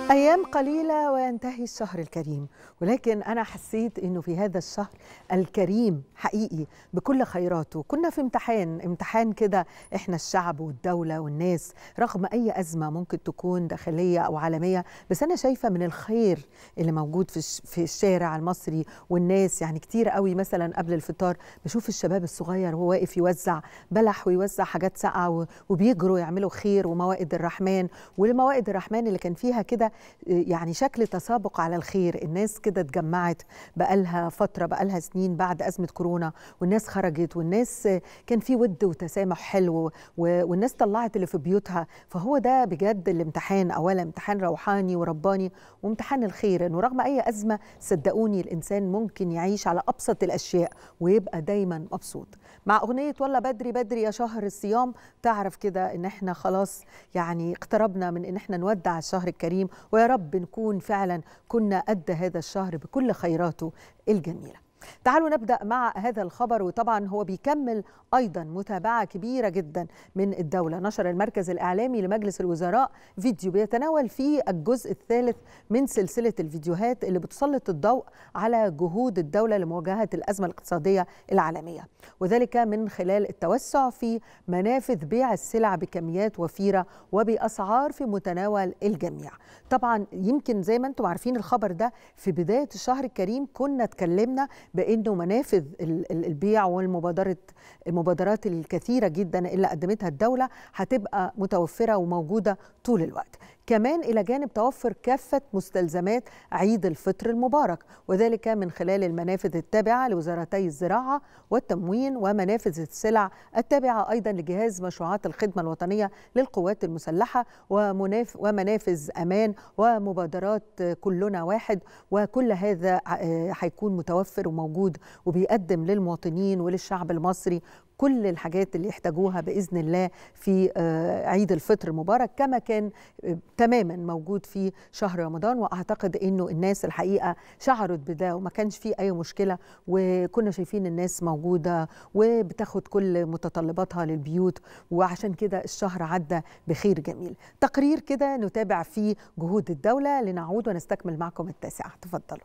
أيام قليلة وينتهي الشهر الكريم ولكن أنا حسيت أنه في هذا الشهر الكريم حقيقي بكل خيراته كنا في امتحان امتحان كده إحنا الشعب والدولة والناس رغم أي أزمة ممكن تكون داخلية أو عالمية بس أنا شايفة من الخير اللي موجود في, في الشارع المصري والناس يعني كتير قوي مثلا قبل الفطار بشوف الشباب الصغير وهو واقف يوزع بلح ويوزع حاجات ساقعة وبيجروا يعملوا خير وموائد الرحمن والموائد الرحمن اللي كان فيها كده يعني شكل تسابق على الخير الناس كده اتجمعت بقالها فترة بقالها سنين بعد أزمة كورونا والناس خرجت والناس كان في ود وتسامح حلو والناس طلعت اللي في بيوتها فهو ده بجد الامتحان أولا امتحان روحاني ورباني وامتحان الخير إنه رغم أي أزمة صدقوني الإنسان ممكن يعيش على أبسط الأشياء ويبقى دايما مبسوط مع أغنية ولا بدري بدري يا شهر الصيام تعرف كده إن احنا خلاص يعني اقتربنا من إن احنا نودع الشهر الكريم ويا رب نكون فعلا كنا قد هذا الشهر بكل خيراته الجميله تعالوا نبدا مع هذا الخبر وطبعا هو بيكمل ايضا متابعه كبيره جدا من الدوله نشر المركز الاعلامي لمجلس الوزراء فيديو بيتناول فيه الجزء الثالث من سلسله الفيديوهات اللي بتسلط الضوء على جهود الدوله لمواجهه الازمه الاقتصاديه العالميه وذلك من خلال التوسع في منافذ بيع السلع بكميات وفيره وباسعار في متناول الجميع طبعا يمكن زي ما انتم عارفين الخبر ده في بدايه الشهر الكريم كنا اتكلمنا بانه منافذ البيع والمبادره المبادرات الكثيره جدا اللي قدمتها الدوله هتبقى متوفره وموجوده طول الوقت كمان الى جانب توفر كافه مستلزمات عيد الفطر المبارك وذلك من خلال المنافذ التابعه لوزارتي الزراعه والتموين ومنافذ السلع التابعه ايضا لجهاز مشروعات الخدمه الوطنيه للقوات المسلحه ومناف ومنافذ امان ومبادرات كلنا واحد وكل هذا هيكون متوفر وموجود وبيقدم للمواطنين وللشعب المصري كل الحاجات اللي يحتاجوها باذن الله في عيد الفطر المبارك كما كان تماما موجود في شهر رمضان واعتقد انه الناس الحقيقه شعرت بده وما كانش في اي مشكله وكنا شايفين الناس موجوده وبتاخد كل متطلباتها للبيوت وعشان كده الشهر عدى بخير جميل تقرير كده نتابع فيه جهود الدوله لنعود ونستكمل معكم التاسعه تفضلوا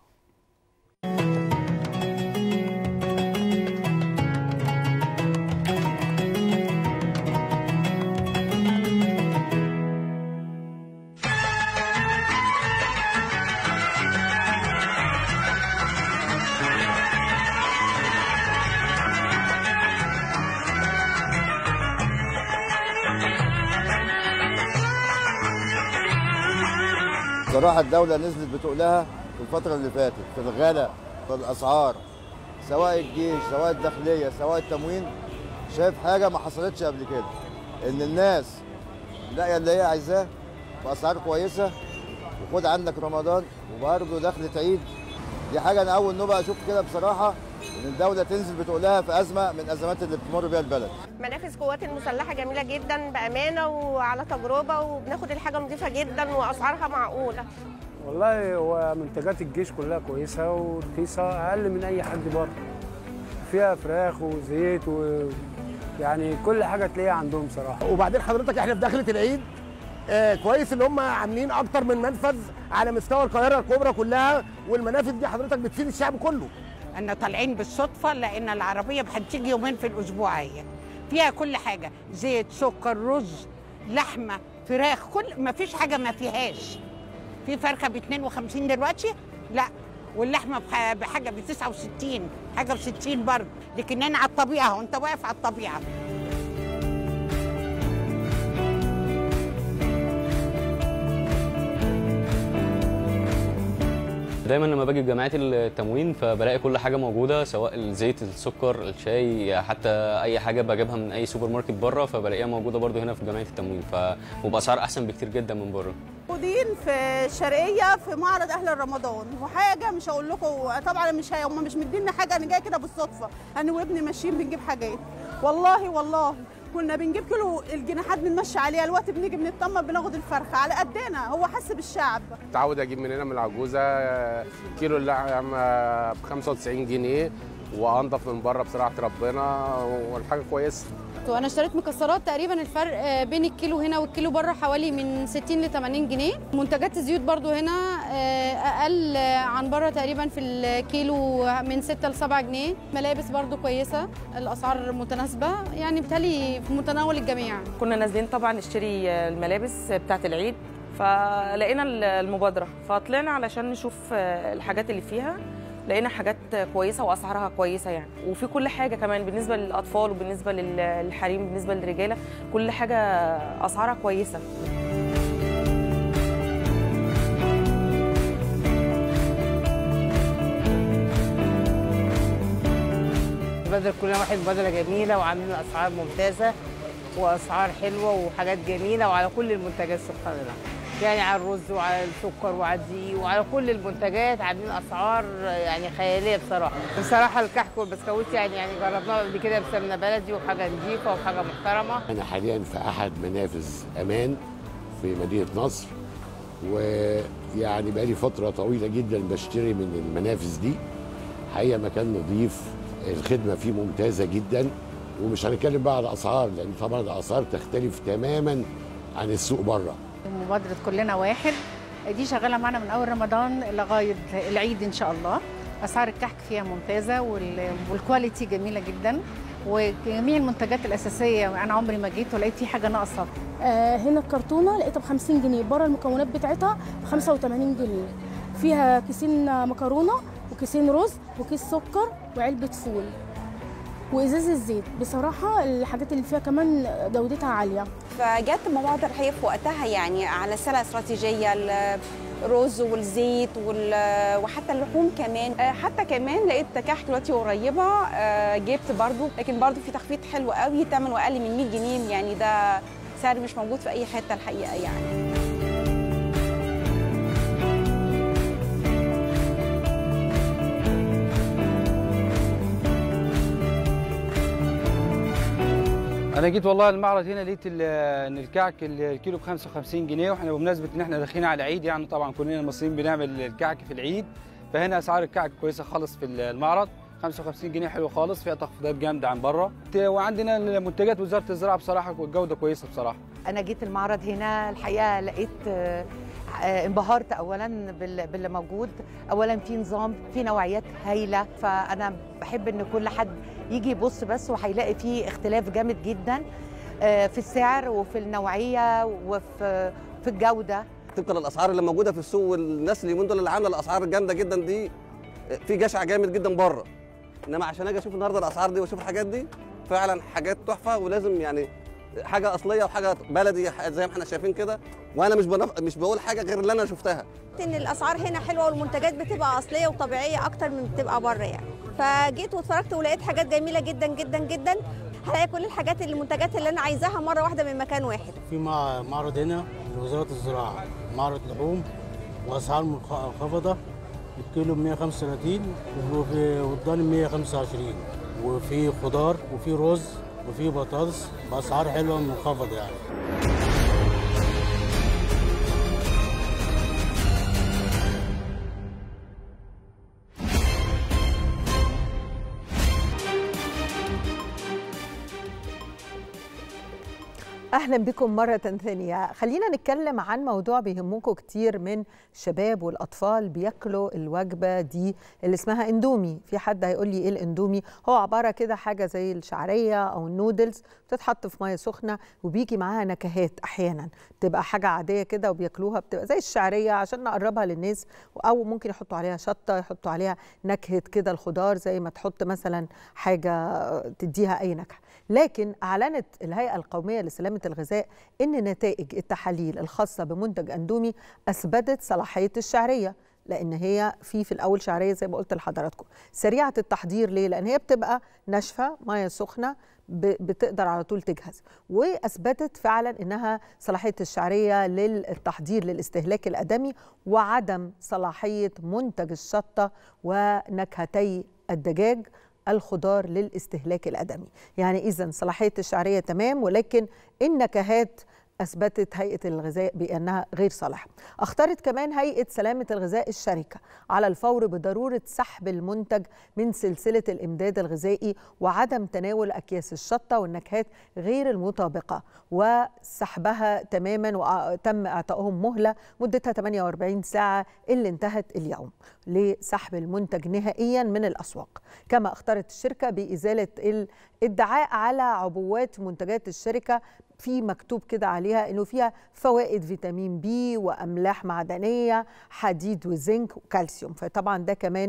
بصراحة الدولة نزلت بتقلها في الفترة اللي فاتت في الغلاء في الأسعار سواء الجيش سواء الداخلية سواء التموين شايف حاجة ما حصلتش قبل كده إن الناس لاقية اللي هي عايزاه بأسعار كويسة وخد عندك رمضان وبرضه دخلة عيد دي حاجة أنا أول نوبة أشوف كده بصراحة ان الدوله تنزل بتقولها في ازمه من ازمات اللي بتمر بيها البلد منافذ قوات المسلحه جميله جدا بامانه وعلى تجربه وبناخد الحاجه نظيفه جدا واسعارها معقوله والله هو منتجات الجيش كلها كويسه ورخيصه اقل من اي حد بره فيها فراخ وزيت و يعني كل حاجه تلاقيها عندهم صراحه وبعدين حضرتك احنا في دخله العيد آه كويس ان هم عاملين اكتر من منفذ على مستوى القاهره الكبرى كلها والمنافذ دي حضرتك بتفيد الشعب كله احنا طالعين بالصدفه لان العربيه هتيجي يومين في الاسبوع هي فيها كل حاجه زيت سكر رز لحمه فراخ كل ما فيش حاجه ما فيهاش في فرخه ب 52 دلوقتي لا واللحمه بحاجه ب 69 حاجه ب 60 برضه لكن انا على الطبيعه اهو انت واقف على الطبيعه دايما لما باجي بجمعيات التموين فبلاقي كل حاجه موجوده سواء الزيت السكر الشاي حتى اي حاجه بجيبها من اي سوبر ماركت بره فبلاقيها موجوده برده هنا في جمعيه التموين ف وباسعار احسن بكتير جدا من بره موجودين في الشرقيه في معرض اهل رمضان وحاجه مش هقول لكم طبعا مش هم مش مدينا حاجه انا جايه كده بالصدفه انا وابني ماشيين بنجيب حاجات والله والله كنا بنجيب كيلو الجناحات بنمشي عليها الوقت بنيجي بنطمن بناخد الفرخه على قدنا هو حس بالشعب متعود اجيب من هنا من العجوزه كيلو اللحمه ب 95 جنيه وانضف من بره بصراحه ربنا والحاجه كويسه وانا اشتريت مكسرات تقريبا الفرق آه، بين الكيلو هنا والكيلو بره حوالي من 60 ل 80 جنيه منتجات الزيوت برضو هنا آه، اقل آه، عن بره تقريبا في الكيلو من 6 ل 7 جنيه ملابس برضو كويسه الاسعار متناسبه يعني بتهيألي في متناول الجميع كنا نازلين طبعا نشتري الملابس بتاعه العيد فلقينا المبادره فطلعنا علشان نشوف الحاجات اللي فيها لقينا حاجات كويسه واسعارها كويسه يعني وفي كل حاجه كمان بالنسبه للاطفال وبالنسبه للحريم بالنسبه للرجاله كل حاجه اسعارها كويسه بدل كلنا واحد بدله جميله وعاملين اسعار ممتازه واسعار حلوه وحاجات جميله وعلى كل المنتجات سبحان الله يعني على الرز وعلى السكر وعلى الدقيق وعلى كل المنتجات عاملين اسعار يعني خياليه بصراحه بصراحه الكحك والبسكويت يعني يعني جربناه قبل كده بسمنه بلدي وحاجه نظيفه وحاجه محترمه أنا حاليا في أحد منافذ أمان في مدينة نصر ويعني بقالي فترة طويلة جدا بشتري من المنافذ دي حقيقة مكان نظيف الخدمة فيه ممتازة جدا ومش هنتكلم بقى على الأسعار لأن طبعا الأسعار تختلف تماما عن السوق بره مبادرة كلنا واحد دي شغالة معنا من أول رمضان لغاية العيد إن شاء الله أسعار الكحك فيها ممتازة وال- والكواليتي جميلة جدا وجميع المنتجات الأساسية أنا عمري ما جيت ولقيت في حاجة ناقصة آه، هنا الكرتونه لقيتها ب 50 جنيه بره المكونات بتاعتها ب 85 جنيه فيها كيسين مكرونه وكيسين رز وكيس سكر وعلبه فول وازاز الزيت بصراحه الحاجات اللي فيها كمان جودتها عاليه فجت مبادرة هي في وقتها يعني على سلة استراتيجية الرز والزيت وال- وحتى اللحوم كمان آه، حتى كمان لقيت كحك دلوقتي قريبة آه، جبت برضو لكن برضو في تخفيض حلو قوي ثمنه أقل من 100 جنيه يعني ده سعر مش موجود في أي حتة الحقيقة يعني انا جيت والله المعرض هنا لقيت ال- ان الكعك ال- الكيلو ب 55 جنيه واحنا بمناسبه ان احنا داخلين على العيد يعني طبعا كلنا المصريين بنعمل الكعك في العيد فهنا اسعار الكعك كويسه خالص في المعرض 55 جنيه حلو خالص فيها تخفيضات جامده عن بره وعندنا منتجات وزاره الزراعه بصراحه والجوده كويسه بصراحه انا جيت المعرض هنا الحقيقه لقيت آه، آه، انبهرت اولا بال- باللي موجود اولا في نظام في نوعيات هايله فانا بحب ان كل حد يجي يبص بس وهيلاقي فيه اختلاف جامد جدا آه، في السعر وفي النوعيه وفي في الجوده طبقا للاسعار اللي موجوده في السوق والناس اليومين دول اللي عامله الاسعار الجامده جدا دي في جشع جامد جدا بره انما عشان اجي اشوف النهارده الاسعار دي واشوف الحاجات دي فعلا حاجات تحفه ولازم يعني حاجه اصليه وحاجه بلدي زي ما احنا شايفين كده وانا مش بنف... مش بقول حاجه غير اللي انا شفتها ان الاسعار هنا حلوه والمنتجات بتبقى اصليه وطبيعيه اكتر من بتبقى بره يعني فجيت واتفرجت ولقيت حاجات جميله جدا جدا جدا هلاقي كل الحاجات اللي المنتجات اللي انا عايزاها مره واحده من مكان واحد في مع- معرض هنا لوزارة الزراعة معرض لحوم وأسعار منخ- منخفضة الكيلو ب 135 وفي والضاني 125 وفي خضار وفي رز وفي بطاطس بأسعار حلوة منخفضة يعني اهلا بكم مره ثانيه خلينا نتكلم عن موضوع بيهمكم كتير من الشباب والاطفال بياكلوا الوجبه دي اللي اسمها اندومي في حد هيقول لي ايه الاندومي هو عباره كده حاجه زي الشعريه او النودلز بتتحط في ميه سخنه وبيجي معاها نكهات احيانا بتبقى حاجه عاديه كده وبياكلوها بتبقى زي الشعريه عشان نقربها للناس او ممكن يحطوا عليها شطه يحطوا عليها نكهه كده الخضار زي ما تحط مثلا حاجه تديها اي نكهه لكن اعلنت الهيئه القوميه لسلامه الغذاء ان نتائج التحاليل الخاصه بمنتج اندومي اثبتت صلاحيه الشعريه لان هي في في الاول شعريه زي ما قلت لحضراتكم سريعه التحضير ليه لان هي بتبقى ناشفه ميه سخنه ب- بتقدر على طول تجهز واثبتت فعلا انها صلاحيه الشعريه للتحضير للاستهلاك الادمي وعدم صلاحيه منتج الشطه ونكهتي الدجاج الخضار للاستهلاك الادمي يعني اذا صلاحيه الشعريه تمام ولكن النكهات أثبتت هيئة الغذاء بأنها غير صالحة اختارت كمان هيئة سلامة الغذاء الشركة على الفور بضرورة سحب المنتج من سلسلة الإمداد الغذائي وعدم تناول أكياس الشطة والنكهات غير المطابقة وسحبها تماما وتم إعطائهم مهلة مدتها 48 ساعة اللي انتهت اليوم لسحب المنتج نهائيا من الأسواق كما اختارت الشركة بإزالة الادعاء على عبوات منتجات الشركة في مكتوب كده عليها انه فيها فوائد فيتامين بي واملاح معدنيه حديد وزنك وكالسيوم فطبعا ده كمان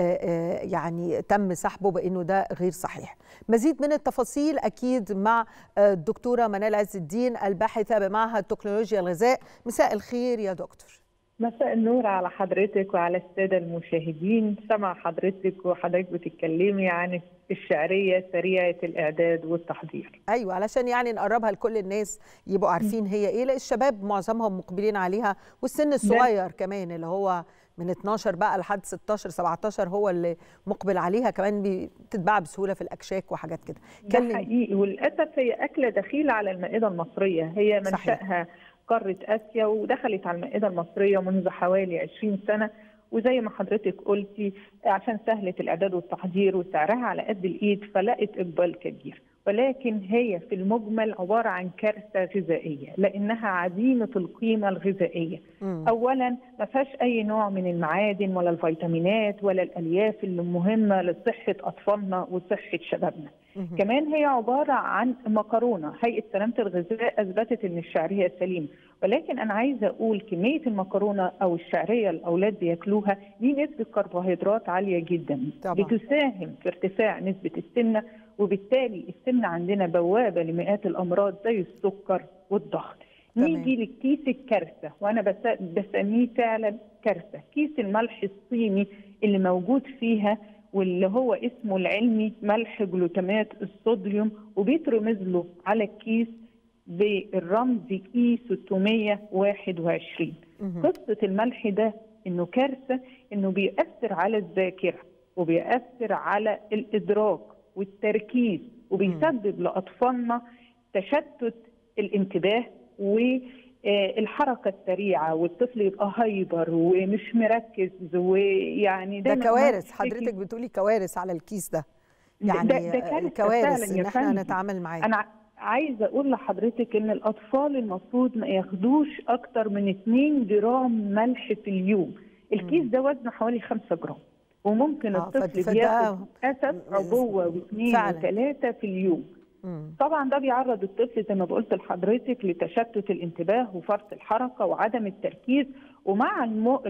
يعني تم سحبه بانه ده غير صحيح مزيد من التفاصيل اكيد مع الدكتوره منال عز الدين الباحثه بمعهد تكنولوجيا الغذاء مساء الخير يا دكتور مساء النور على حضرتك وعلى الساده المشاهدين سمع حضرتك وحضرتك بتتكلمي عن الشعريه سريعه الاعداد والتحضير ايوه علشان يعني نقربها لكل الناس يبقوا عارفين هي ايه لا الشباب معظمهم مقبلين عليها والسن الصغير كمان اللي هو من 12 بقى لحد 16 17 هو اللي مقبل عليها كمان بتتباع بسهوله في الاكشاك وحاجات كده ده حقيقي وللاسف هي اكله دخيله على المائده المصريه هي منشاها قاره اسيا ودخلت على المائده المصريه منذ حوالي 20 سنه وزي ما حضرتك قلتي عشان سهله الاعداد والتحضير وسعرها على قد الايد فلقت اقبال كبير ولكن هي في المجمل عباره عن كارثه غذائيه لانها عديمه القيمه الغذائيه. م. اولا ما فيهاش اي نوع من المعادن ولا الفيتامينات ولا الالياف اللي مهمه لصحه اطفالنا وصحه شبابنا. م. كمان هي عباره عن مكرونه، هيئه سلامه الغذاء اثبتت ان الشعريه سليمه، ولكن انا عايزه اقول كميه المكرونه او الشعريه الاولاد بياكلوها دي نسبه كربوهيدرات عاليه جدا طبعا. بتساهم في ارتفاع نسبه السمنه وبالتالي السمنه عندنا بوابه لمئات الامراض زي السكر والضغط. نيجي للكيس الكارثه وانا بسميه فعلا كارثه، كيس الملح الصيني اللي موجود فيها واللي هو اسمه العلمي ملح جلوتامات الصوديوم وبيترمز له على الكيس بالرمز اي 621 قصه الملح ده انه كارثه انه بيأثر على الذاكره وبيأثر على الادراك والتركيز وبيسبب لاطفالنا تشتت الانتباه والحركه السريعه والطفل يبقى هايبر ومش مركز ويعني ده كوارث حضرتك بتقولي كوارث على الكيس ده يعني ده, ده كارثه كوارث ان احنا نتعامل معاه انا عايزه اقول لحضرتك ان الاطفال المفروض ما ياخدوش اكتر من 2 جرام ملح في اليوم الكيس ده وزنه حوالي 5 جرام وممكن آه الطفل بياخد اسف عبوه واثنين وثلاثه في اليوم مم. طبعا ده بيعرض الطفل زي ما قلت لحضرتك لتشتت الانتباه وفرط الحركه وعدم التركيز ومع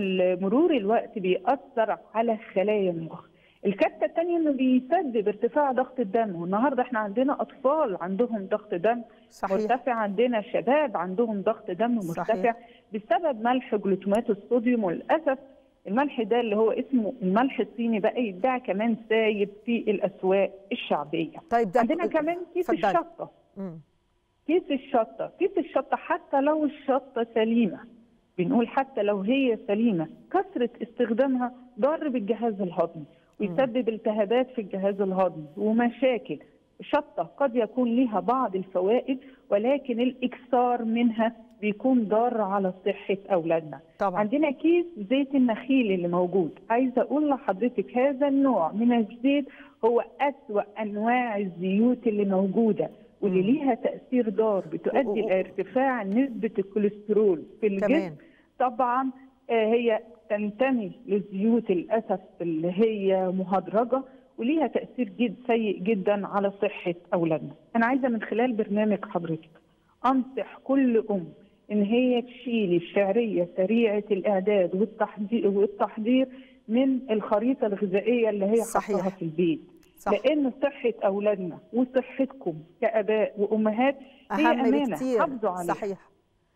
مرور الوقت بيأثر على خلايا المخ الكارثه الثانيه انه بيسبب ارتفاع ضغط الدم والنهارده احنا عندنا اطفال عندهم ضغط دم صحيح. مرتفع عندنا شباب عندهم ضغط دم مرتفع صحيح. بسبب ملح جلوتامات الصوديوم وللاسف الملح ده اللي هو اسمه الملح الصيني بقى يتباع كمان سايب في الاسواق الشعبيه طيب ده عندنا كمان كيس فضل. الشطه مم. كيس الشطه كيس الشطه حتى لو الشطه سليمه بنقول حتى لو هي سليمه كثره استخدامها ضار بالجهاز الهضمي ويسبب التهابات في الجهاز الهضمي ومشاكل الشطه قد يكون لها بعض الفوائد ولكن الاكثار منها بيكون ضار على صحه اولادنا طبعا. عندنا كيس زيت النخيل اللي موجود عايزه اقول لحضرتك هذا النوع من الزيت هو اسوا انواع الزيوت اللي موجوده واللي ليها تاثير ضار بتؤدي الى ارتفاع نسبه الكوليسترول في الجسم كمان. طبعا آه، هي تنتمي للزيوت للاسف اللي هي مهدرجه وليها تاثير جد سيء جدا على صحه اولادنا. انا عايزه من خلال برنامج حضرتك انصح كل ام ان هي تشيل الشعريه سريعه الاعداد والتحضير والتحضير من الخريطه الغذائيه اللي هي صحيح. حطها في البيت. صح. لان صحه اولادنا وصحتكم كاباء وامهات هي اهم امانه بكتير حافظوا عليها. صحيح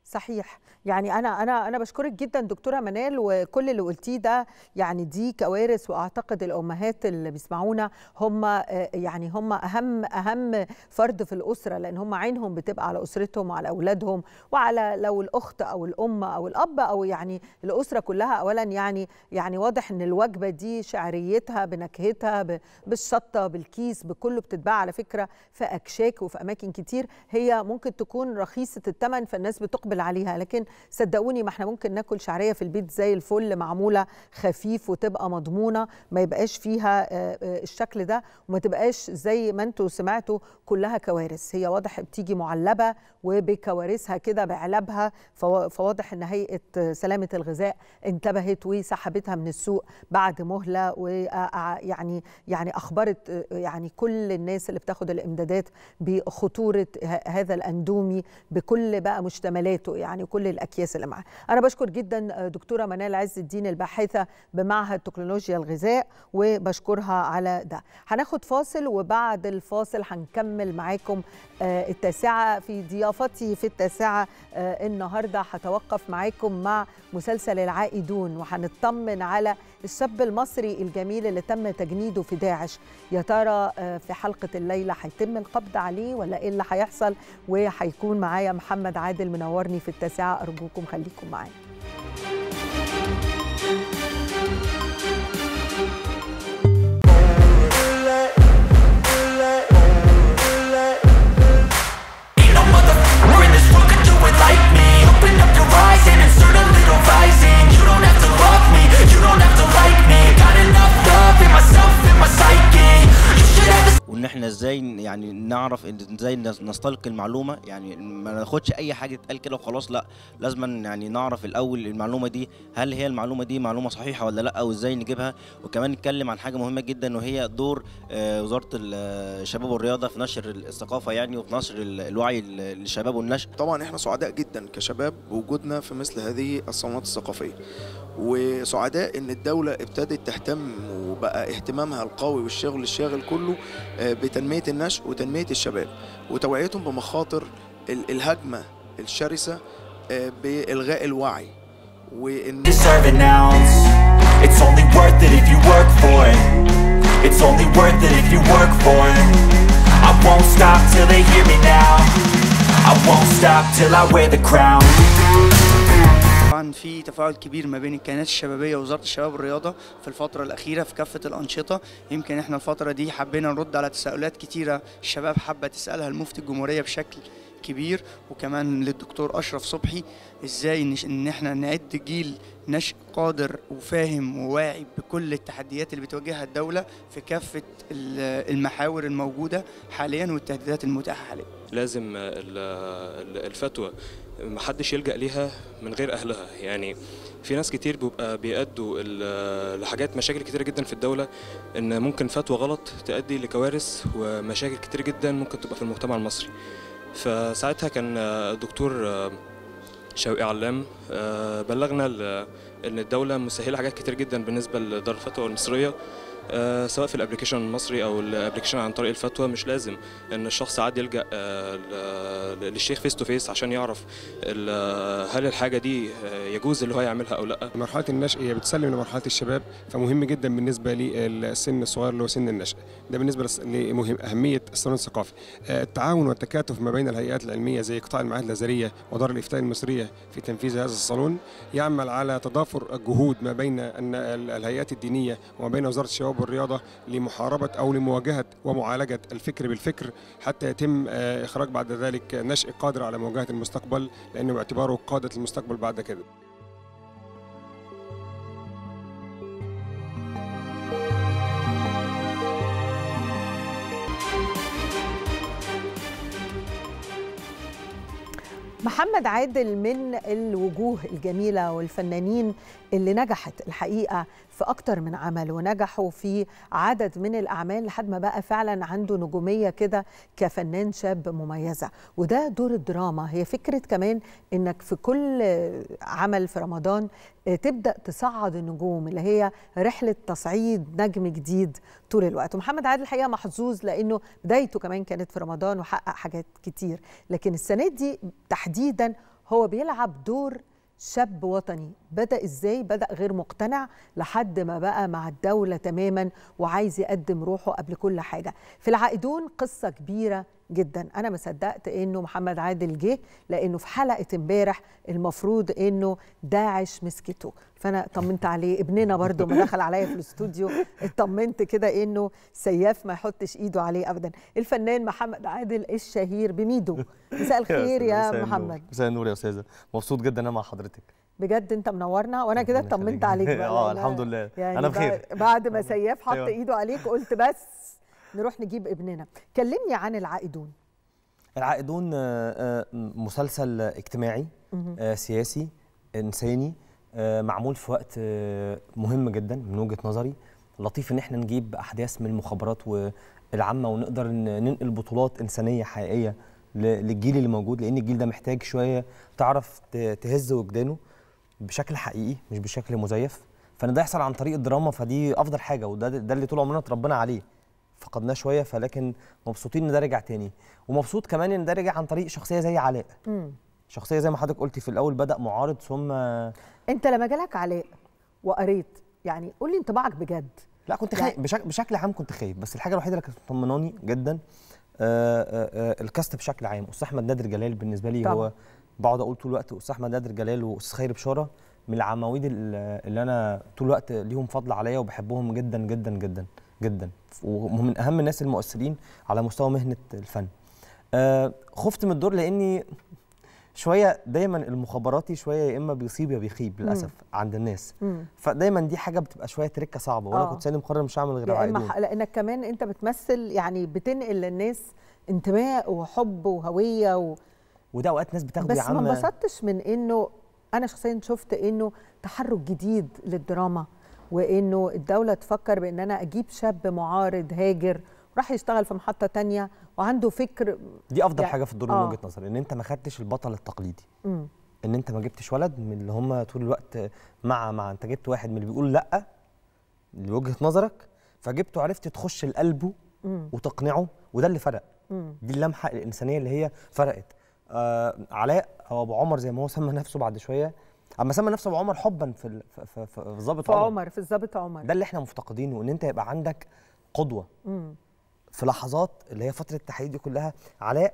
صحيح يعني انا انا انا بشكرك جدا دكتوره منال وكل اللي قلتيه ده يعني دي كوارث واعتقد الامهات اللي بيسمعونا هم يعني هم اهم اهم فرد في الاسره لان هم عينهم بتبقى على اسرتهم وعلى اولادهم وعلى لو الاخت او الام او الاب او يعني الاسره كلها اولا يعني يعني واضح ان الوجبه دي شعريتها بنكهتها بالشطه بالكيس بكله بتتباع على فكره في اكشاك وفي اماكن كتير هي ممكن تكون رخيصه الثمن فالناس بتقبل عليها لكن صدقوني ما احنا ممكن ناكل شعريه في البيت زي الفل معموله خفيف وتبقى مضمونه ما يبقاش فيها الشكل ده وما تبقاش زي ما انتم سمعتوا كلها كوارث هي واضح بتيجي معلبه وبكوارثها كده بعلبها فواضح ان هيئه سلامه الغذاء انتبهت وسحبتها من السوق بعد مهله ويعني يعني اخبرت يعني كل الناس اللي بتاخد الامدادات بخطوره هذا الاندومي بكل بقى مشتملاته يعني كل الاكياس اللي معاه انا بشكر جدا دكتوره منال عز الدين الباحثه بمعهد تكنولوجيا الغذاء وبشكرها على ده هناخد فاصل وبعد الفاصل هنكمل معاكم التاسعه في ضيافتي في التاسعه النهارده هتوقف معاكم مع مسلسل العائدون وهنطمن على الشاب المصري الجميل اللي تم تجنيده في داعش يا ترى في حلقه الليله هيتم القبض عليه ولا ايه اللي هيحصل وهيكون معايا محمد عادل منورني في التاسعه ارجوكم خليكم معايا وان احنا ازاي يعني نعرف ازاي نستلقي المعلومه يعني ما ناخدش اي حاجه تتقال كده وخلاص لا لازم يعني نعرف الاول المعلومه دي هل هي المعلومه دي معلومه صحيحه ولا لا وازاي نجيبها وكمان نتكلم عن حاجه مهمه جدا وهي دور وزاره الشباب والرياضه في نشر الثقافه يعني وفي نشر الوعي للشباب والنشء طبعا احنا سعداء جدا كشباب بوجودنا في مثل هذه الصالونات الثقافيه وسعداء ان الدوله ابتدت تهتم وبقى اهتمامها القوي والشغل الشاغل كله بتنميه النشء وتنميه الشباب وتوعيتهم بمخاطر الهجمه الشرسه بالغاء الوعي وان It's only worth it if you work for it It's only worth it if you work for it I won't stop till they hear me now I won't stop till I wear the crown طبعا في تفاعل كبير ما بين الكيانات الشبابيه ووزاره الشباب والرياضه في الفتره الاخيره في كافه الانشطه يمكن احنا الفتره دي حبينا نرد على تساؤلات كتيره الشباب حابه تسالها المفتي الجمهوريه بشكل كبير وكمان للدكتور اشرف صبحي ازاي ان احنا نعد جيل نشء قادر وفاهم وواعي بكل التحديات اللي بتواجهها الدوله في كافه المحاور الموجوده حاليا والتهديدات المتاحه حاليا لازم الفتوى محدش يلجأ ليها من غير أهلها يعني في ناس كتير بيبقى بيأدوا لحاجات مشاكل كتيرة جدا في الدولة إن ممكن فتوى غلط تؤدي لكوارث ومشاكل كتير جدا ممكن تبقى في المجتمع المصري فساعتها كان الدكتور شوقي علام بلغنا ان الدوله مسهله حاجات كتير جدا بالنسبه لدار الفتوى المصريه آه سواء في الابلكيشن المصري او الابلكيشن عن طريق الفتوى مش لازم ان الشخص عاد يلجا آه للشيخ فيس تو فيس عشان يعرف هل الحاجه دي يجوز اللي هو يعملها او لا مرحله النشء هي بتسلم لمرحله الشباب فمهم جدا بالنسبه للسن الصغير اللي هو سن النشء ده بالنسبه لمهم اهميه الصالون الثقافي آه التعاون والتكاتف ما بين الهيئات العلميه زي قطاع المعاهد الازهريه ودار الافتاء المصريه في تنفيذ هذا الصالون يعمل على تضافر الجهود ما بين الهيئات الدينيه وما بين وزاره الشباب والرياضه لمحاربه او لمواجهه ومعالجه الفكر بالفكر حتى يتم اخراج بعد ذلك نشء قادر على مواجهه المستقبل لانه باعتباره قاده المستقبل بعد كده. محمد عادل من الوجوه الجميلة والفنانين اللي نجحت الحقيقة في أكتر من عمل ونجحوا في عدد من الأعمال لحد ما بقى فعلا عنده نجومية كده كفنان شاب مميزة وده دور الدراما هي فكرة كمان إنك في كل عمل في رمضان تبدأ تصعد النجوم اللي هي رحلة تصعيد نجم جديد طول الوقت ومحمد عادل الحقيقة محظوظ لأنه بدايته كمان كانت في رمضان وحقق حاجات كتير لكن السنة دي تحديدا هو بيلعب دور شاب وطني بدا ازاي بدا غير مقتنع لحد ما بقى مع الدوله تماما وعايز يقدم روحه قبل كل حاجه في العائدون قصه كبيره جدا انا ما صدقت انه محمد عادل جه لانه في حلقه امبارح المفروض انه داعش مسكته فانا طمنت عليه ابننا برضو ما دخل عليا في الاستوديو اطمنت كده انه سياف ما يحطش ايده عليه ابدا الفنان محمد عادل الشهير بميدو مساء الخير يا مساء محمد النور. مساء النور يا استاذه مبسوط جدا انا مع حضرتك بجد انت منورنا وانا كده ربنا اطمنت يخليك. عليك بقى اه لأن الحمد لله يعني انا بخير بعد- بعد ما سياف حط أيوة. ايده عليك قلت بس نروح نجيب ابننا كلمني عن العائدون العائدون آه، آه، مسلسل اجتماعي مهم. آه، سياسي انساني آه، معمول في وقت آه، مهم جدا من وجهه نظري لطيف ان احنا نجيب احداث من المخابرات والعامه ونقدر ن- ننقل بطولات انسانيه حقيقيه ل- للجيل اللي موجود لان الجيل ده محتاج شويه تعرف ت- تهز وجدانه بشكل حقيقي مش بشكل مزيف فان ده يحصل عن طريق الدراما فدي افضل حاجه وده ده اللي طول عمرنا اتربينا عليه فقدناه شويه فلكن مبسوطين ان ده رجع تاني ومبسوط كمان ان ده رجع عن طريق شخصيه زي علاء مم. شخصيه زي ما حضرتك قلتي في الاول بدا معارض ثم انت لما جالك علاء وقريت يعني قول لي انطباعك بجد لا كنت يعني- خايف بشكل, بشكل عام كنت خايف بس الحاجه الوحيده اللي كانت مطمناني جدا آه، آه، آه، الكاست بشكل عام استاذ احمد نادر جلال بالنسبه لي طبعا. هو بقعد اقول طول الوقت استاذ احمد نادر جلال واستاذ خيري بشاره من العواميد ال- اللي انا طول الوقت ليهم فضل عليا وبحبهم جدا جدا جدا جدا ومن اهم الناس المؤثرين على مستوى مهنه الفن آه، خفت من الدور لاني شويه دايما المخابراتي شويه يا اما بيصيب يا بيخيب للاسف عند الناس مم. فدايما دي حاجه بتبقى شويه تركه صعبه وانا آه. كنت سالم مقرر مش هعمل غير يا اما عائدون ح- لانك كمان انت بتمثل يعني بتنقل للناس انتماء وحب وهويه و... وده اوقات ناس بتاخده يا بس ما عم انبسطتش من انه انا شخصيا شفت انه تحرك جديد للدراما وانه الدوله تفكر بان انا اجيب شاب معارض هاجر راح يشتغل في محطه تانية وعنده فكر دي افضل يعني- حاجه في الدور آه. من وجهه نظري ان انت ما خدتش البطل التقليدي مم. ان انت ما جبتش ولد من اللي هم طول الوقت مع مع انت جبت واحد من اللي بيقول لا لوجهه نظرك فجبته عرفت تخش لقلبه مم. وتقنعه وده اللي فرق مم. دي اللمحه الانسانيه اللي هي فرقت آه علاء هو ابو عمر زي ما هو سمى نفسه بعد شويه اما سمى نفسه ابو عمر حبا في ال- في- في في في ضابط في عمر في الضابط عمر ده اللي احنا مفتقدينه ان انت يبقى عندك قدوه مم. في لحظات اللي هي فتره التحديد دي كلها علاء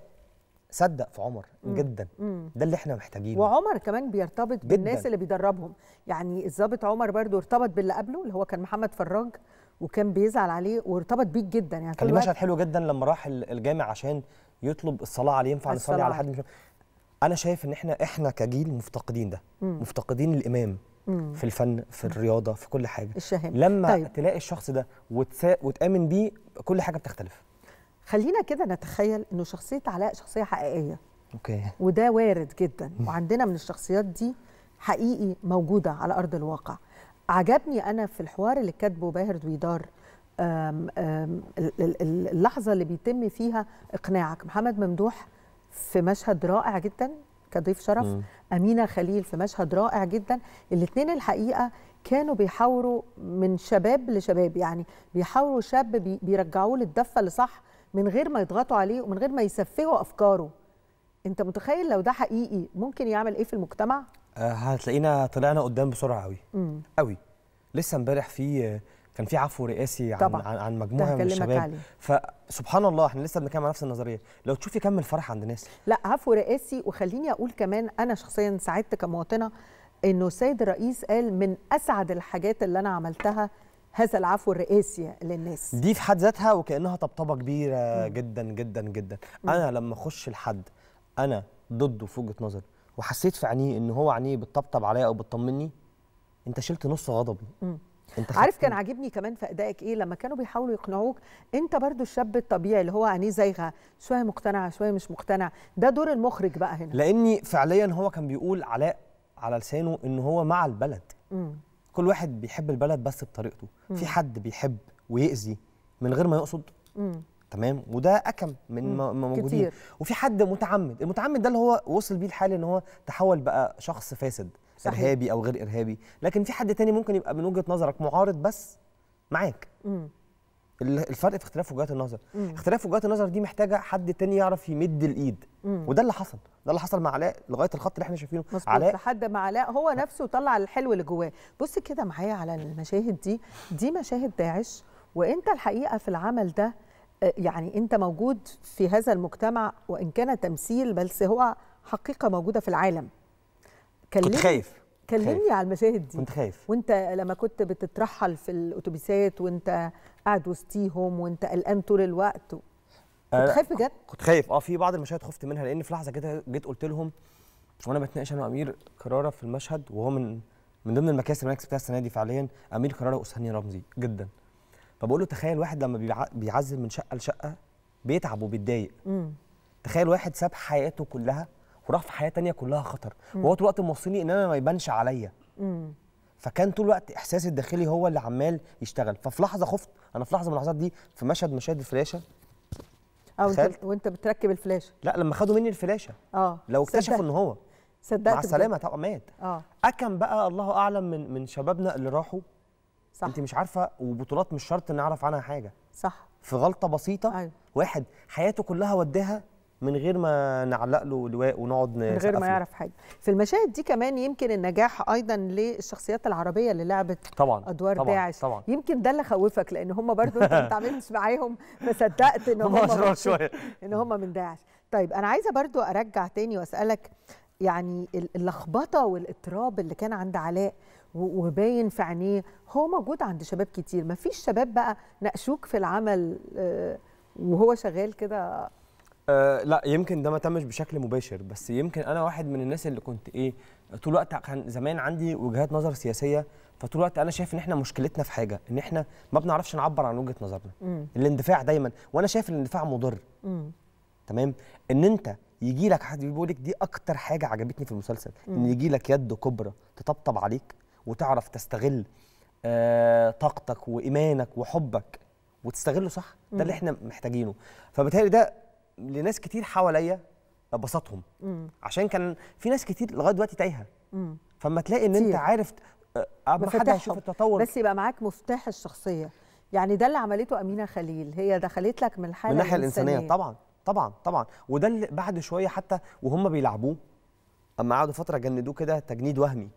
صدق في عمر مم. جدا مم. ده اللي احنا محتاجينه وعمر كمان بيرتبط جداً. بالناس اللي بيدربهم يعني الضابط عمر برضو ارتبط باللي قبله اللي هو كان محمد فراج وكان بيزعل عليه وارتبط بيك جدا يعني كان طول ليه الوقت مشهد حلو جدا لما راح ال- الجامع عشان يطلب الصلاه عليه ينفع نصلي الصلاة على حد مش انا شايف ان احنا احنا كجيل مفتقدين ده مم. مفتقدين الامام مم. في الفن في الرياضه في كل حاجه الشهامة. لما طيب. طيب. تلاقي الشخص ده وتسا... وتامن بيه كل حاجه بتختلف خلينا كده نتخيل انه شخصيه علاء شخصيه حقيقيه اوكي وده وارد جدا وعندنا من الشخصيات دي حقيقي موجوده على ارض الواقع عجبني انا في الحوار اللي كاتبه باهر دويدار آم، آم، ال- ال- ال- اللحظه اللي بيتم فيها اقناعك محمد ممدوح في مشهد رائع جدا كضيف شرف مم. امينه خليل في مشهد رائع جدا الاثنين الحقيقه كانوا بيحاوروا من شباب لشباب يعني بيحاوروا شاب بي- بيرجعوه للدفه اللي صح من غير ما يضغطوا عليه ومن غير ما يسفهوا افكاره انت متخيل لو ده حقيقي ممكن يعمل ايه في المجتمع آه هتلاقينا طلعنا قدام بسرعه قوي امم قوي لسه امبارح في آه، كان في عفو رئاسي عن طبعاً. عن, عن ده مجموعه من هكلمك الشباب عليه. فسبحان الله احنا لسه بنتكلم على نفس النظريه لو تشوفي كم الفرح عند ناس لا عفو رئاسي وخليني اقول كمان انا شخصيا سعدت كمواطنه انه السيد الرئيس قال من اسعد الحاجات اللي انا عملتها هذا العفو الرئاسي للناس دي في حد ذاتها وكانها طبطبه كبيره جدا جدا جدا انا لما اخش لحد انا ضده في وجهه نظري وحسيت في عينيه ان هو عينيه بتطبطب عليا او بتطمني انت شلت نص غضبي مم. انت عارف خدت- كان عاجبني كمان في ادائك ايه لما كانوا بيحاولوا يقنعوك انت برضو الشاب الطبيعي اللي هو عينيه زايغه شويه مقتنع شويه مش مقتنع ده دور المخرج بقى هنا لاني فعليا هو كان بيقول علاء على لسانه ان هو مع البلد مم. كل واحد بيحب البلد بس بطريقته مم. في حد بيحب ويأذي من غير ما يقصد مم. تمام وده اكم من مم. م- موجودين كتير. وفي حد متعمد المتعمد ده اللي هو وصل بيه الحال ان هو تحول بقى شخص فاسد صحيح. ارهابي او غير ارهابي لكن في حد تاني ممكن يبقى من وجهة نظرك معارض بس معاك مم. ال- الفرق في اختلاف وجهات النظر مم. اختلاف وجهات النظر دي محتاجه حد تاني يعرف يمد الايد مم. وده اللي حصل ده اللي حصل مع علاء لغايه الخط اللي احنا شايفينه مظبوط علاء لحد ما علاء هو نفسه طلع الحلو اللي جواه بص كده معايا على المشاهد دي دي مشاهد داعش وانت الحقيقه في العمل ده آه، يعني انت موجود في هذا المجتمع وان كان تمثيل بس هو حقيقه موجوده في العالم كنت خايف كلمني خايف. على المشاهد دي كنت خايف وانت لما كنت بتترحل في الاتوبيسات وانت قاعد وسطيهم وانت قلقان طول الوقت كنت آه، خايف بجد كنت خايف اه في بعض المشاهد خفت منها لان في لحظه كده جيت قلت لهم وانا بتناقش انا وامير كراره في المشهد وهو من من ضمن المكاسب اللي انا كسبتها السنه دي فعليا امير كراره واسهاني رمزي جدا فبقول له تخيل واحد لما بيع- بيعزل من شقه لشقه بيتعب وبيتضايق مم. تخيل واحد ساب حياته كلها وراح في حياه تانية كلها خطر مم. وهو طول الوقت موصلني ان انا ما يبانش عليا مم. فكان طول الوقت احساسي الداخلي هو اللي عمال يشتغل ففي لحظه خفت انا في لحظه من اللحظات دي في مشهد مشاهد الفلاشه او انت تخيل. وانت بتركب الفلاشه لا لما خدوا مني الفلاشه اه لو اكتشفوا صدقت. ان هو صدقت مع بجد. السلامه طبعا مات اه اكم بقى الله اعلم من من شبابنا اللي راحوا صح انت مش عارفه وبطولات مش شرط نعرف عنها حاجه صح في غلطه بسيطه أيوة. واحد حياته كلها وداها من غير ما نعلق له لواء ونقعد من غير نسقف ما له. يعرف حاجه في المشاهد دي كمان يمكن النجاح ايضا للشخصيات العربيه اللي لعبت طبعا ادوار طبعا داعش طبعا يمكن ده اللي خوفك لان هم برضو انت ما اتعاملتش معاهم ما صدقت ان هم هم أشرار من- شوية. ان هم من داعش طيب انا عايزه برضو ارجع تاني واسالك يعني ال- اللخبطه والاضطراب اللي كان عند علاء و- وباين في عينيه هو موجود عند شباب كتير ما فيش شباب بقى ناقشوك في العمل آه، وهو شغال كده أه لا يمكن ده ما تمش بشكل مباشر بس يمكن انا واحد من الناس اللي كنت ايه طول الوقت كان زمان عندي وجهات نظر سياسيه فطول الوقت انا شايف ان احنا مشكلتنا في حاجه ان احنا ما بنعرفش نعبر عن وجهه نظرنا مم. الاندفاع دايما وانا شايف الاندفاع مضر مم. تمام ان انت يجي لك حد بيقول لك دي اكتر حاجه عجبتني في المسلسل ان مم. يجي لك يد كبرى تطبطب عليك وتعرف تستغل آه طاقتك وايمانك وحبك وتستغله صح ده اللي مم. احنا محتاجينه فبالتالي ده لناس كتير حواليا بسطهم مم. عشان كان في ناس كتير لغايه دلوقتي تايهه مم. فما تلاقي ان انت كتير. عارف آه، اما حد مفاتيحهم. هيشوف التطور بس يبقى معاك مفتاح الشخصيه يعني ده اللي عملته امينه خليل هي دخلت لك من الحاله من الناحيه الانسانيه طبعا طبعا طبعا وده اللي بعد شويه حتى وهم بيلعبوه اما قعدوا فتره جندوه كده تجنيد وهمي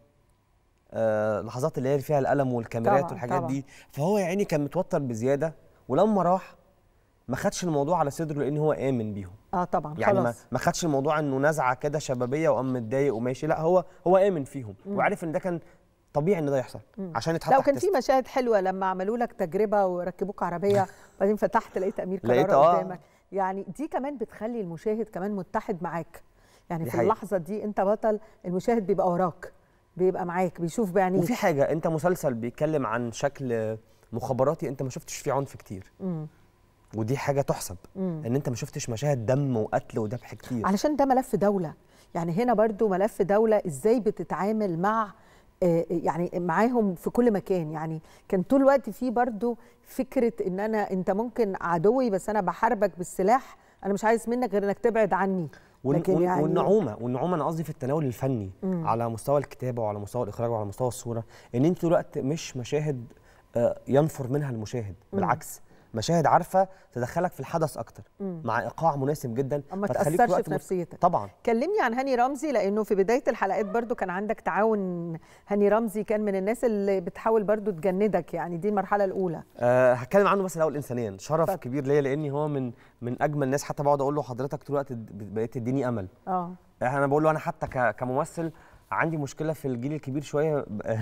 آه لحظات اللي هي فيها الالم والكاميرات طبعاً، والحاجات طبعاً. دي فهو يا عيني كان متوتر بزياده ولما راح ما خدش الموضوع على صدره لان هو امن بيهم اه طبعا يعني ما خلاص ما خدش الموضوع انه نزعه كده شبابيه وقام متضايق وماشي لا هو هو امن فيهم مم. وعارف ان ده كان طبيعي ان ده يحصل مم. عشان يتحط لا تحت وكان في مشاهد حلوه لما عملوا لك تجربه وركبوك عربيه وبعدين فتحت لقيت امير لقيت كرارة آه. قدامك يعني دي كمان بتخلي المشاهد كمان متحد معاك يعني دي في حقيقة. اللحظه دي انت بطل المشاهد بيبقى وراك بيبقى معاك بيشوف بعينيه وفي حاجه انت مسلسل بيتكلم عن شكل مخابراتي انت ما شفتش فيه عنف كتير مم. ودي حاجه تحسب مم. ان انت ما شفتش مشاهد دم وقتل وذبح كتير علشان ده ملف دولة يعني هنا برضو ملف دولة ازاي بتتعامل مع آه، يعني معاهم في كل مكان يعني كان طول الوقت في برضو فكرة ان انا انت ممكن عدوي بس انا بحاربك بالسلاح انا مش عايز منك غير انك تبعد عني والن- لكن والن- يعني والنعومه والنعومه انا قصدي في التناول الفني مم. على مستوى الكتابه وعلى مستوى الاخراج وعلى مستوى الصوره ان انت طول الوقت مش مشاهد آه، ينفر منها المشاهد مم. بالعكس مشاهد عارفه تدخلك في الحدث اكتر مم. مع ايقاع مناسب جدا ما فتخليك طول تأثرش الوقت في مت- نفسيتك طبعا كلمني عن هاني رمزي لانه في بدايه الحلقات برضو كان عندك تعاون هاني رمزي كان من الناس اللي بتحاول برضو تجندك يعني دي المرحله الاولى أه هتكلم عنه بس الاول انسانيا شرف اتفضل. كبير ليا لاني هو من من اجمل الناس حتى بقعد اقول له حضرتك طول الوقت د- بقيت تديني امل اه انا بقول له انا حتى ك- كممثل عندي مشكله في الجيل الكبير شويه ب-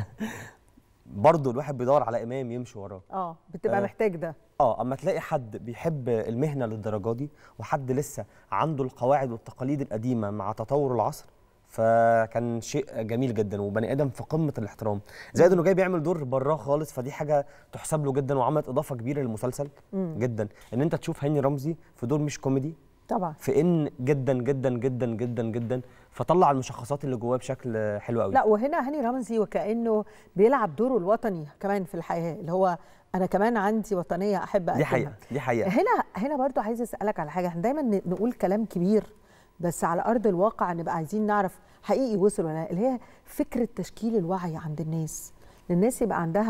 برضه الواحد بيدور على امام يمشي وراه اه بتبقى آه. محتاج ده اه اما تلاقي حد بيحب المهنه للدرجه دي وحد لسه عنده القواعد والتقاليد القديمه مع تطور العصر فكان شيء جميل جدا وبني ادم في قمه الاحترام زائد انه جاي بيعمل دور براه خالص فدي حاجه تحسب له جدا وعملت اضافه كبيره للمسلسل مم. جدا ان انت تشوف هاني رمزي في دور مش كوميدي طبعا في ان جدا جدا جدا جدا جدا فطلع المشخصات اللي جواه بشكل حلو قوي لا وهنا هاني رمزي وكانه بيلعب دوره الوطني كمان في الحياه اللي هو انا كمان عندي وطنيه احب دي اقدمها حقيقه دي حقيقه هنا هنا برضو عايزه اسالك على حاجه احنا دايما ن- نقول كلام كبير بس على ارض الواقع نبقى عايزين نعرف حقيقي وصل ولا لا اللي هي فكره تشكيل الوعي عند الناس إن الناس يبقى عندها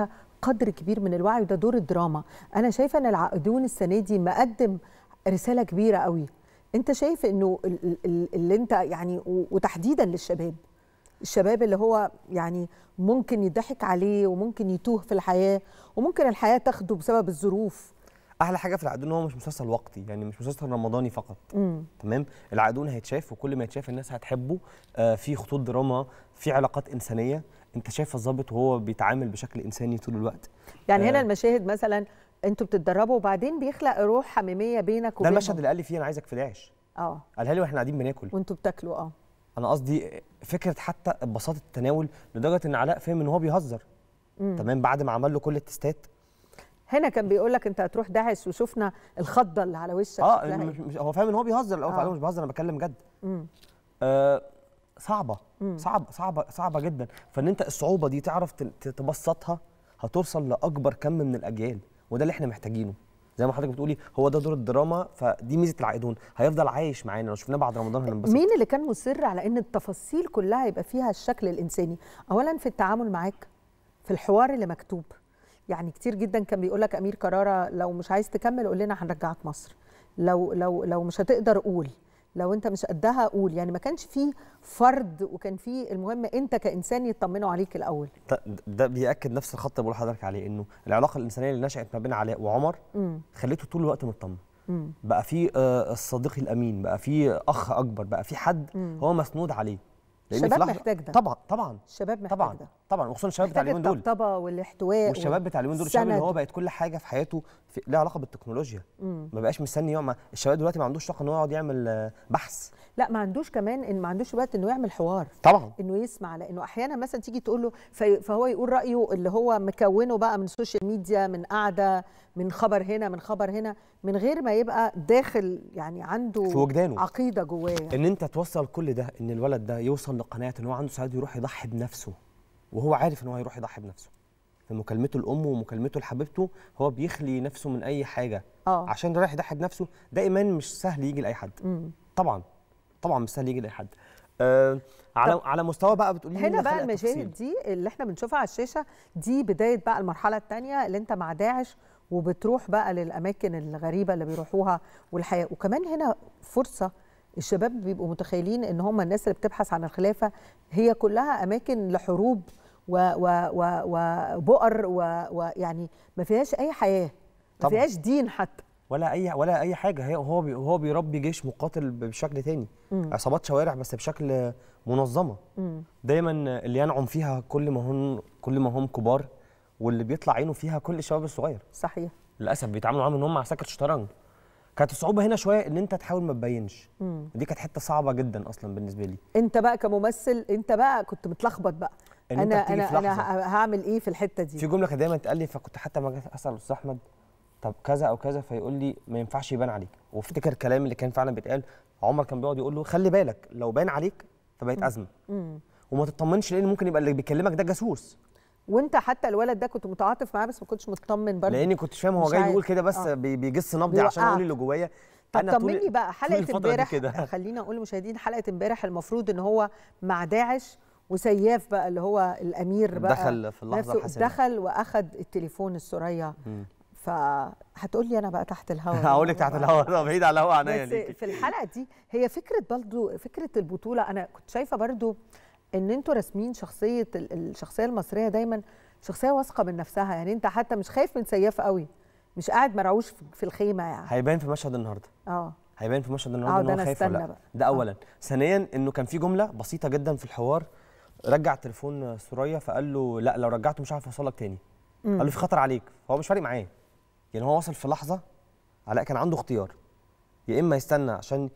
قدر كبير من الوعي وده دور الدراما انا شايفه ان العقدون السنه دي مقدم رساله كبيره قوي انت شايف انه ال- ال- ال- اللي انت يعني و- وتحديدا للشباب الشباب اللي هو يعني ممكن يضحك عليه وممكن يتوه في الحياه وممكن الحياه تاخده بسبب الظروف احلى حاجه في العقدون هو مش مسلسل وقتي يعني مش مسلسل رمضاني فقط امم تمام العقدون هيتشاف وكل ما يتشاف الناس هتحبه آه في خطوط دراما في علاقات انسانيه انت شايف الضابط وهو بيتعامل بشكل انساني طول الوقت يعني هنا آه، المشاهد مثلا انتوا بتتدربوا وبعدين بيخلق روح حميميه بينك ده وبينهم المشهد اللي قال لي فيه انا عايزك في داعش اه قالها لي واحنا قاعدين بناكل وانتوا بتاكلوا اه انا قصدي فكره حتى بساطه التناول لدرجه ان علاء فهم ان هو بيهزر مم. تمام بعد ما عمل له كل التستات هنا كان بيقول لك انت هتروح داعش وشفنا الخضه اللي على وشك اه شكلها مش إيه. مش هو فاهم ان هو بيهزر الاول آه. فقال له مش بهزر انا بتكلم جد مم. آه صعبه مم. صعبه صعبه صعبه جدا فان انت الصعوبه دي تعرف ت- ت- تبسطها هتوصل لاكبر كم من الاجيال وده اللي احنا محتاجينه زي ما حضرتك بتقولي هو ده دور الدراما فدي ميزه العائدون هيفضل عايش معانا لو شفناه بعد رمضان هننبسط مين اللي كان مصر على ان التفاصيل كلها يبقى فيها الشكل الانساني اولا في التعامل معاك في الحوار اللي مكتوب يعني كتير جدا كان بيقول لك امير كراره لو مش عايز تكمل قول لنا هنرجعك مصر لو لو لو مش هتقدر قول لو انت مش قدها قول يعني ما كانش فيه فرد وكان فيه المهم انت كانسان يطمنوا عليك الاول ده, ده بياكد نفس الخط اللي بقول لحضرتك عليه انه العلاقه الانسانيه اللي نشات ما بين علاء وعمر امم خليته طول الوقت مطمن امم بقى في آه، الصديق الامين بقى في اخ اكبر بقى في حد مم. هو مسنود عليه لأن في الشباب لحظة- محتاج ده. طبعا طبعا الشباب محتاج طبعا ده طبعا وخصوصا الشباب بتاع محتاج اليومين دول الطبطبه والاحتواء والشباب بتاع اليومين دول الشباب اللي والسند. هو بقت كل حاجه في حياته في لها علاقه بالتكنولوجيا مم. ما بقاش مستني يقعد مع الشباب دلوقتي ما عندوش طاقه ان هو يقعد يعمل آه، بحث لا ما عندوش كمان ان ما عندوش وقت انه يعمل حوار طبعا انه يسمع لانه احيانا مثلا تيجي تقول له في فهو يقول رايه اللي هو مكونه بقى من سوشيال ميديا من قعده من خبر هنا من خبر هنا من غير ما يبقى داخل يعني عنده في وجدانه. عقيده جواه ان انت توصل كل ده ان الولد ده يوصل لقناعه ان هو عنده سعاده يروح يضحي بنفسه وهو عارف ان هو هيروح يضحي بنفسه في مكالمته لامه ومكالمته لحبيبته هو بيخلي نفسه من اي حاجه اه عشان رايح يضحي بنفسه ده ايمان مش سهل يجي لاي حد مم. طبعا طبعا مش سهل يجي لاي حد آه على على مستوى بقى بتقولي لي هنا مين بقى خلق المشاهد التفاصيل؟ دي اللي احنا بنشوفها على الشاشه دي بدايه بقى المرحله الثانيه اللي انت مع داعش وبتروح بقى للاماكن الغريبه اللي بيروحوها والحياه وكمان هنا فرصه الشباب بيبقوا متخيلين ان هم الناس اللي بتبحث عن الخلافه هي كلها اماكن لحروب و- و- و- وبؤر و- ويعني ما فيهاش اي حياه ما طبعاً. فيهاش دين حتى ولا اي ولا اي حاجه هي هو بي هو بيربي جيش مقاتل بشكل تاني مم. عصابات شوارع بس بشكل منظمه مم. دايما اللي ينعم فيها كل ما هم كل ما هم كبار واللي بيطلع عينه فيها كل الشباب الصغير صحيح للاسف بيتعاملوا معاهم ان هم عساكر شطرنج كانت الصعوبه هنا شويه ان انت تحاول ما تبينش مم. ودي كانت حته صعبه جدا اصلا بالنسبه لي انت بقى كممثل انت بقى كنت متلخبط بقى إن أنت انا بتيجي انا في انا لحظة. ه- هعمل ايه في الحته دي في جمله كانت دايما تقال لي فكنت حتى لما جيت اسال الاستاذ احمد طب كذا او كذا فيقول لي ما ينفعش يبان عليك وافتكر الكلام اللي كان فعلا بيتقال عمر كان بيقعد يقول له خلي بالك لو بان عليك فبقت ازمه مم. وما تطمنش لان ممكن يبقى اللي بيكلمك ده جاسوس وانت حتى الولد ده كنت متعاطف معاه بس ما كنتش مطمن برضه لاني كنت فاهم هو مش جاي عارف. بيقول كده بس آه. بي- بيجس نبضي عشان اقول بيوقعك. اللي جوايا طب أنا طول- طمني بقى طول حلقه الفترة دي امبارح كده. خلينا اقول للمشاهدين حلقه امبارح المفروض ان هو مع داعش وسياف بقى اللي هو الامير بقى دخل في اللحظة نفسه الحاسمة. دخل واخد التليفون السريه مم. فهتقول لي انا بقى تحت الهواء هقول لك تحت الهواء ده بعيد على الهواء عينيا بس ليكي في الحلقه دي هي فكره برضو فكره البطوله انا كنت شايفه برضو ان انتوا راسمين شخصيه ال- الشخصيه المصريه دايما شخصيه واثقه من نفسها يعني انت حتى مش خايف من سياف قوي مش قاعد مرعوش في- في الخيمه يعني هيبان في مشهد النهارده اه هيبان في مشهد أقعد النهارده ان أنا هو خايف ولا أستنى لا بقى. ده اولا ثانيا انه كان في جمله بسيطه جدا في الحوار رجع تليفون سوريا فقال له لا لو رجعته مش عارف اوصلك تاني مم. قال له في خطر عليك هو مش فارق معاه يعني هو وصل في لحظه علاء كان عنده اختيار يا اما يستنى عشان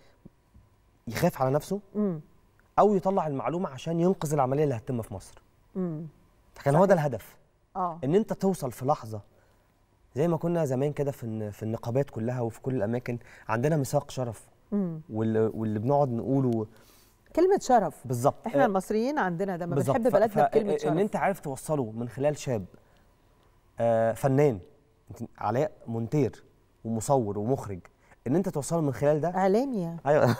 يخاف على نفسه امم او يطلع المعلومه عشان ينقذ العمليه اللي هتتم في مصر امم فكان هو ده الهدف اه ان انت توصل في لحظه زي ما كنا زمان كده في الن- في النقابات كلها وفي كل الاماكن عندنا ميثاق شرف امم واللي, واللي بنقعد نقوله كلمه شرف بالظبط احنا آه، المصريين عندنا ده ما بالظبط. بنحب ف- بلدنا ف- بكلمه ان شرف انت عارف توصله من خلال شاب آه فنان أنت- علاء مونتير ومصور ومخرج ان انت توصله من خلال ده اعلامي يعني ايوه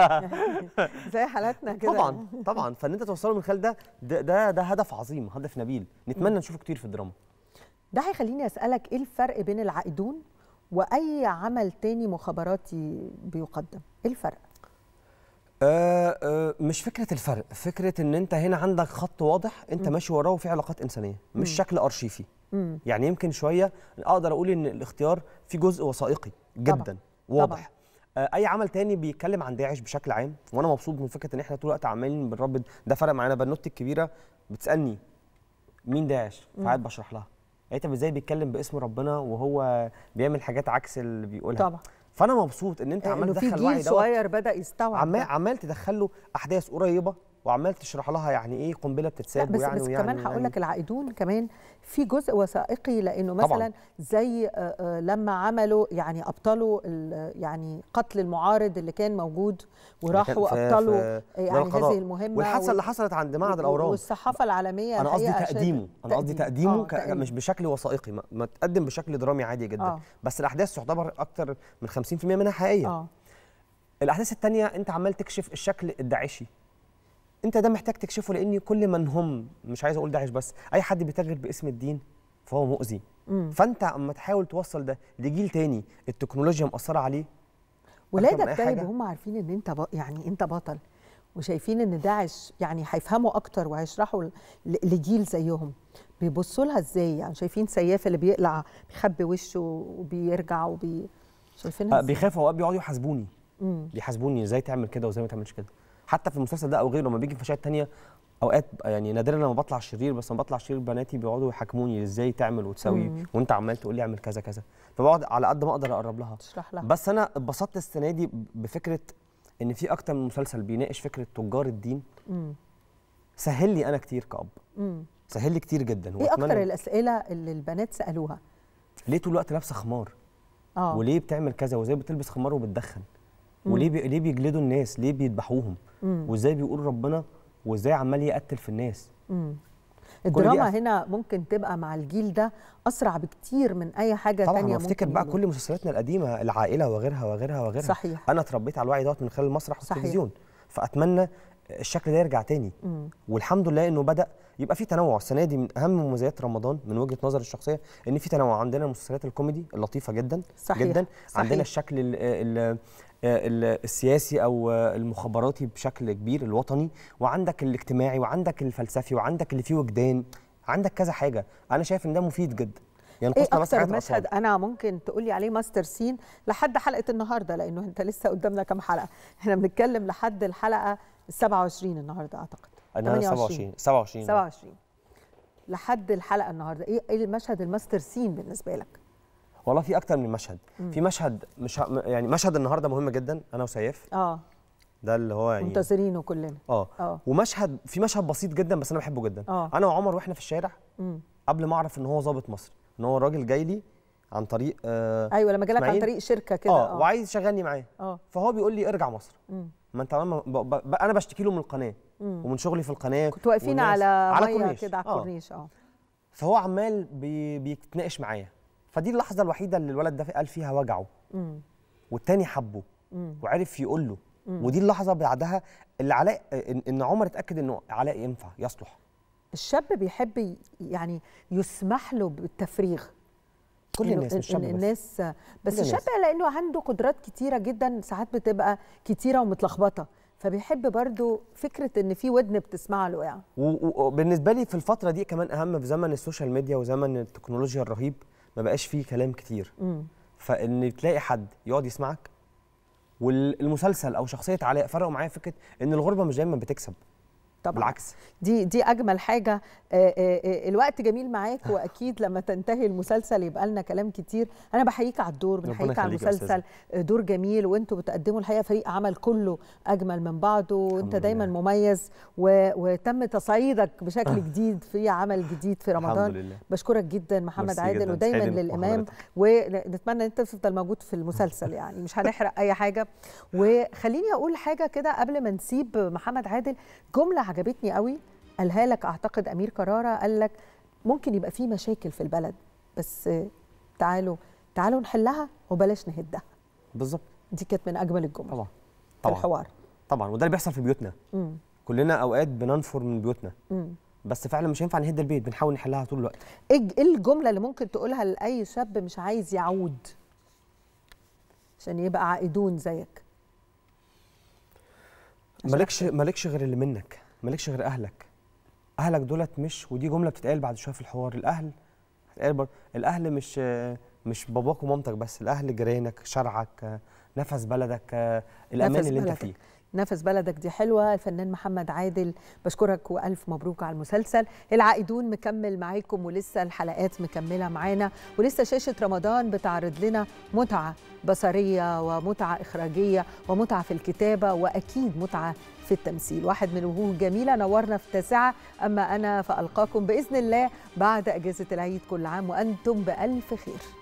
زي حالاتنا كده طبعا طبعا فان انت توصله من خلال ده ده ده, ده هدف عظيم هدف نبيل نتمنى نشوفه كتير في الدراما ده هيخليني اسالك ايه الفرق بين العائدون واي عمل تاني مخابراتي بيقدم ايه الفرق آه آه مش فكره الفرق فكره ان انت هنا عندك خط واضح انت مم. ماشي وراه وفي علاقات انسانيه مش مم. شكل ارشيفي مم. يعني يمكن شويه اقدر اقول ان الاختيار في جزء وثائقي جدا واضح آه اي عمل تاني بيتكلم عن داعش بشكل عام وانا مبسوط من فكره ان احنا طول الوقت عمالين بنربط ده فرق معانا بنوتي الكبيره بتسالني مين داعش مم. فقاعد بشرح لها لقيتها ازاي بيتكلم باسم ربنا وهو بيعمل حاجات عكس اللي بيقولها طبعا فانا مبسوط ان انت عمال انه في تدخل الوعي جيل دوت صغير بدا يستوعب عمال ده. عمال تدخل له احداث قريبه وعمال تشرح لها يعني ايه قنبله لا بتتساب بس ويعني بس ويعني كمان هقول ويعني. لك العائدون كمان في جزء وثائقي لانه طبعاً. مثلا زي آه، آه، لما عملوا يعني ابطلوا ال- يعني قتل المعارض اللي كان موجود وراحوا كان في- ابطلوا في آه، دار يعني القضاء. هذه المهمه والحادثه وال- اللي حصلت عند معهد و- الاورام والصحافه العالميه انا قصدي الحقيقة أشادت. تقديمه انا قصدي تقديمه آه، ك... تقديم. مش بشكل وثائقي ما, ما تقدم بشكل درامي عادي جدا آه. بس الاحداث تعتبر اكتر من 50% منها حقيقيه اه الاحداث الثانيه انت عمال تكشف الشكل الداعشي انت ده محتاج تكشفه لان كل من هم مش عايز اقول داعش بس اي حد بيتاجر باسم الدين فهو مؤذي مم. فانت اما تحاول توصل ده لجيل تاني التكنولوجيا مأثره عليه أكتر من ولادك أي طيب حاجة. وهم عارفين ان انت ب... يعني انت بطل وشايفين ان داعش يعني هيفهموا اكتر وهيشرحوا ل- لجيل زيهم بيبصوا لها ازاي يعني شايفين سياف اللي بيقلع بيخبي وشه وبيرجع وبي شايفينها آه، إزاي؟ بيخافوا اوقات بيقعدوا يحاسبوني مم. بيحاسبوني ازاي تعمل كده وازاي ما تعملش كده حتى في المسلسل ده او غيره لما بيجي في مشاهد تانية اوقات يعني نادرا لما بطلع شرير بس لما بطلع شرير بناتي بيقعدوا يحاكموني ازاي تعمل وتسوي مم. وانت عمال تقول لي اعمل كذا كذا فبقعد على قد ما اقدر اقرب لها تشرح لها بس انا اتبسطت السنه دي بفكره ان في اكتر من مسلسل بيناقش فكره تجار الدين مم. سهل لي انا كتير كأب مم. سهل لي كتير جدا ايه وأتمنى- اكتر الاسئله اللي البنات سالوها ليه طول الوقت لابسه خمار اه وليه بتعمل كذا وازاي بتلبس خمار وبتدخن مم. وليه بي... ليه بيجلدوا الناس ليه بيذبحوهم مم. وازاي بيقول ربنا وازاي عمال يقتل في الناس مم. دي الدراما أف- هنا ممكن تبقى مع الجيل ده اسرع بكتير من اي حاجه طبعا تانية انا افتكر ممكن بقى يعملوها. كل مسلسلاتنا القديمه العائله وغيرها وغيرها وغيرها صحيح. انا اتربيت على الوعي دوت من خلال المسرح صحيح. والتلفزيون فاتمنى الشكل ده يرجع تاني مم. والحمد لله انه بدا يبقى في تنوع السنه دي من اهم مميزات رمضان من وجهه نظري الشخصيه ان في تنوع عندنا المسلسلات الكوميدي اللطيفه جدا صحيح. جدا صحيح. عندنا الشكل ال ال ال السياسي او المخابراتي بشكل كبير الوطني وعندك الاجتماعي وعندك الفلسفي وعندك اللي فيه وجدان عندك كذا حاجه انا شايف ان ده مفيد جدا ايه ينقصنا بس اكتر حاجات مشهد أطفال. انا ممكن تقولي عليه ماستر سين لحد حلقه النهارده لانه انت لسه قدامنا كام حلقه احنا بنتكلم لحد الحلقه ال 27 النهارده اعتقد انا 27 27 27 لحد الحلقه النهارده ايه ايه المشهد الماستر سين بالنسبه لك والله في اكتر من مشهد مم. في مشهد مش ه... يعني مشهد النهارده مهم جدا انا وسيف اه ده اللي هو يعني منتظرينه كلنا اه اه ومشهد في مشهد بسيط جدا بس انا بحبه جدا آه. انا وعمر واحنا في الشارع مم. قبل ما اعرف ان هو ضابط مصر ان هو الراجل جاي لي عن طريق آه ايوه لما جالك عن إسماعيل. طريق شركه كده اه وعايز يشغلني معاه اه فهو بيقول لي ارجع مصر مم. ما انت لما ب... ب... ب... انا بشتكي له من القناه مم. ومن شغلي في القناه كنتوا واقفين والناس- على, على ميه كورنيش. كده على آه. الكورنيش اه فهو عمال بي... بيتناقش معايا فدي اللحظه الوحيده اللي الولد ده قال فيها وجعه مم. والتاني حبه مم. وعرف يقول له مم. ودي اللحظه بعدها اللي علاء ان, إن عمر اتاكد انه علاء ينفع يصلح الشاب بيحب ي- يعني يسمح له بالتفريغ كل إنه- الناس مش إن- شاب إن بس. الناس بس كل الشاب الناس. لانه عنده قدرات كتيره جدا ساعات بتبقى كتيره ومتلخبطه فبيحب برضو فكره ان في ودن بتسمع له يعني و- و- وبالنسبه لي في الفتره دي كمان اهم في زمن السوشيال ميديا وزمن التكنولوجيا الرهيب ما بقاش فيه كلام كتير مم. فان تلاقي حد يقعد يسمعك والمسلسل او شخصيه علاء فرقوا معايا فكره ان الغربه مش دايما بتكسب طبعا بالعكس دي دي اجمل حاجه آه، آه، آه، الوقت جميل معاك واكيد لما تنتهي المسلسل يبقى لنا كلام كتير انا بحييك على الدور ربنا بنحييك على يخليك يا المسلسل آه، دور جميل وانتوا بتقدموا الحقيقه فريق عمل كله اجمل من بعضه وانت دايما مميز و... وتم تصعيدك بشكل جديد في عمل جديد في رمضان الحمد لله. بشكرك جدا محمد ميرسي عادل جداً. ودايما سعيد للامام بحضرتك. ونتمنى ان انت تفضل موجود في المسلسل يعني مش هنحرق اي حاجه وخليني اقول حاجه كده قبل ما نسيب محمد عادل جمله عجبتني قوي قالها لك اعتقد امير كراره قال لك ممكن يبقى في مشاكل في البلد بس تعالوا تعالوا نحلها وبلاش نهدها بالظبط دي كانت من اجمل الجمل طبعا في طبعا الحوار طبعا وده اللي بيحصل في بيوتنا مم. كلنا اوقات بننفر من بيوتنا مم. بس فعلا مش هينفع نهد البيت بنحاول نحلها طول الوقت ايه إيه الجمله اللي ممكن تقولها لاي شاب مش عايز يعود عشان يبقى عائدون زيك مالكش مالكش غير اللي منك مالكش غير اهلك اهلك دولت مش ودي جمله بتتقال بعد شويه في الحوار الاهل هتتقال بر... الاهل مش مش باباك ومامتك بس الاهل جيرانك شرعك نفس بلدك الامان نفس اللي انت بلدك. فيه نفس بلدك دي حلوة الفنان محمد عادل بشكرك وألف مبروك على المسلسل العائدون مكمل معاكم ولسه الحلقات مكملة معانا ولسه شاشة رمضان بتعرض لنا متعة بصرية ومتعة إخراجية ومتعة في الكتابة وأكيد متعة في التمثيل واحد من الوجوه الجميلة نورنا في تاسعة أما أنا فألقاكم بإذن الله بعد أجازة العيد كل عام وأنتم بألف خير